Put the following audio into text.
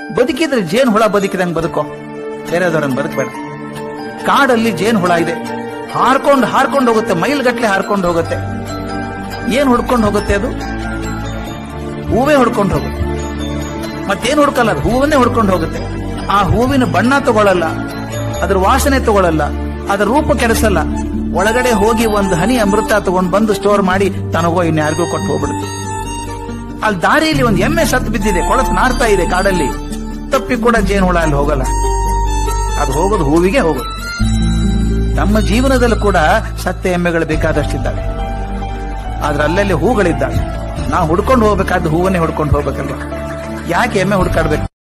ಬದುಕಿದ್ರೆ ಜೇನ್ ಹುಳ ಬದುಕಿದಂಗ್ ಬದುಕೋ ಬೇರೆದವ್ರಂಗ್ ಬದುಕಬೇಡ ಕಾಡಲ್ಲಿ ಜೇನ್ ಹುಳ ಇದೆ ಹಾರ್ಕೊಂಡು ಹಾರ್ಕೊಂಡು ಹೋಗುತ್ತೆ ಮೈಲ್ ಗಟ್ಲೆ ಹಾರ್ಕೊಂಡು ಹೋಗುತ್ತೆ ಏನ್ ಹುಡ್ಕೊಂಡು ಹೋಗುತ್ತೆ ಅದು ಹೂವೇ ಹುಡ್ಕೊಂಡು ಹೋಗುತ್ತೆ ಮತ್ತೇನ್ ಹುಡ್ಕಲ್ಲ ಅದು ಹೂವನ್ನೇ ಹುಡ್ಕೊಂಡು ಹೋಗುತ್ತೆ ಆ ಹೂವಿನ ಬಣ್ಣ ತಗೊಳ್ಳಲ್ಲ ಅದ್ರ ವಾಸನೆ ತಗೊಳ್ಳಲ್ಲ ಅದ್ರ ರೂಪ ಕೆಡಿಸಲ್ಲ ಒಳಗಡೆ ಹೋಗಿ ಒಂದು ಹನಿ ಅಮೃತ ತಗೊಂಡು ಬಂದು ಸ್ಟೋರ್ ಮಾಡಿ ತನಗೋ ಇನ್ಯಾರಿಗೂ ಕೊಟ್ಟು ಹೋಗ್ಬಿಡುತ್ತೆ ಅಲ್ಲಿ ದಾರಿಯಲ್ಲಿ ಒಂದು ಎಮ್ಮೆ ಸತ್ತು ಬಿದ್ದಿದೆ ಕೊಳತ್ ನಾರ್ತಾ ಇದೆ ಕಾಡಲ್ಲಿ ತಪ್ಪಿ ಕೂಡ ಜೇನು ಹುಳ ಅಲ್ಲಿ ಹೋಗಲ್ಲ ಅದು ಹೋಗೋದು ಹೂವಿಗೆ ಹೋಗೋದು ನಮ್ಮ ಜೀವನದಲ್ಲೂ ಕೂಡ ಸತ್ಯ ಎಮ್ಮೆಗಳು ಬೇಕಾದಷ್ಟಿದ್ದಾವೆ ಆದ್ರೆ ಅಲ್ಲಲ್ಲಿ ಹೂಗಳಿದ್ದಾವೆ ನಾವು ಹುಡ್ಕೊಂಡು ಹೋಗ್ಬೇಕಾದ ಹೂವನ್ನೇ ಹುಡ್ಕೊಂಡು ಹೋಗ್ಬೇಕಲ್ವಾ ಯಾಕೆ ಎಮ್ಮೆ ಹುಡ್ಕಾಡ್ಬೇಕು